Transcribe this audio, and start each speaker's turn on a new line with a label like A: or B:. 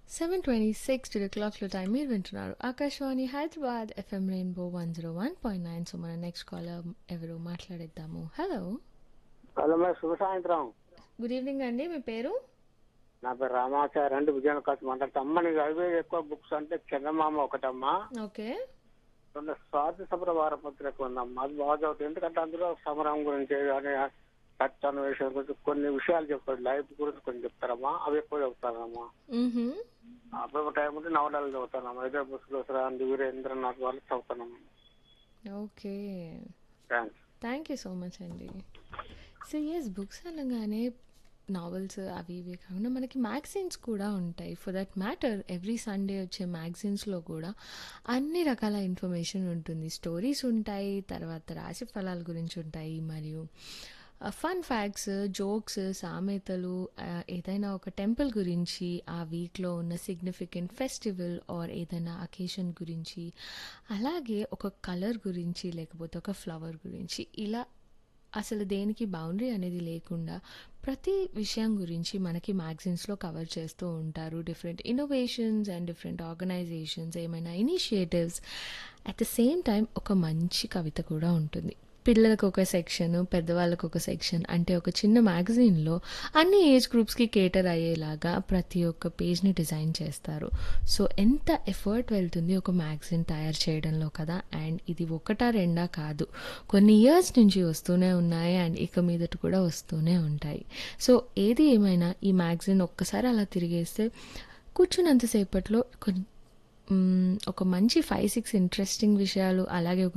A: Seven twenty six to the క్లాక్లో time మీరు వింటున్నారు Akashvani Hyderabad FM rainbow one zero one point nine so మన next caller ఎవరు మాట్లాడేద్దాము హలో
B: హలో మేడం శుభ సాయంత్రం
A: గుడ్ ఈవినింగ్ అండి మీ పేరు
B: నా పేరు రామాచారి అండి విజయనగరం కాసి మాట్లాడుతా అమ్మ నీకు అవే ఎక్కువ బుక్స్ అంటే చందమామ ఒకటమ్మా
A: ఓకే
B: రెండు స్వాతి సమర వారపత్రిక ఉందమ్మా అది బాగా చదువుతుంది ఎందుకంటే అందులో సమరం గురించి కానీ సత్యాన్వేషణ గురించి కొన్ని విషయాలు చెప్తాడు లైఫ్ గురించి కొన్ని చెప్తారమ్మా అవి ఎక్కువ చెప్తారమ్మా
A: మ్మ్హమ్.
B: అప్పుడు టైం ఉంటే నవలలు చదువుతానమ్మా ఇదే బుక్స్లో శ్రాంతి వీరేంద్రనాథ్ వాళ్ళు చదువుతానమ్మా
A: okay
B: thanks
A: thank you so much అండి సో ఎస్ బుక్స్ అనగానే నావెల్స్ అవి ఇవి కాకుండా మనకి మ్యాగజైన్స్ కూడా ఉంటాయి for that matter every Sunday వచ్చే మ్యాగజైన్స్లో కూడా అన్ని రకాల ఇన్ఫర్మేషన్ ఉంటుంది స్టోరీస్ ఉంటాయి తర్వాత రాశి ఫలాల గురించి ఉంటాయి మరియు ఫన్ ఫ్యాక్ట్స్ జోక్స్ సామెతలు ఆ, ఏదైనా ఒక టెంపుల్ గురించి ఆ వీక్లో ఉన్న సిగ్నిఫికెంట్ ఫెస్టివల్ ఆర్ ఏదైనా అకేషన్ గురించి అలాగే ఒక కలర్ గురించి లేకపోతే ఒక ఫ్లవర్ గురించి ఇలా అసలు దేనికి బౌండరీ అనేది లేకుండా ప్రతి విషయం గురించి మనకి మ్యాగజైన్స్లో కవర్ చేస్తూ ఉంటారు different innovations and different organisations ఏమైనా initiatives at the same time ఒక మంచి కవిత కూడా ఉంటుంది పిల్లలకు ఒక సెక్షన్ పెద్దవాళ్ళకు ఒక సెక్షన్ అంటే ఒక చిన్న మ్యాగజైన్లో అన్ని ఏజ్ గ్రూప్స్కి కేటర్ అయ్యేలాగా ప్రతి ఒక్క పేజ్ని డిజైన్ చేస్తారు సో ఎంత ఎఫర్ట్ వెళ్తుంది ఒక మ్యాగజైన్ తయారు చేయడంలో కదా అండ్ ఇది ఒకటా రెండా కాదు కొన్ని ఇయర్స్ నుంచి వస్తూనే ఉన్నాయి అండ్ ఇక మీదట కూడా వస్తూనే ఉంటాయి సో ఏది ఏమైనా ఈ మ్యాగజైన్ ఒక్కసారి అలా తిరిగేస్తే కూర్చున్నంతసేపట్లో కొన్ని మ్మ్, ఒక మంచి ఫైవ్ సిక్స్ ఇంట్రెస్టింగ్ విషయాలు అలాగే ఒక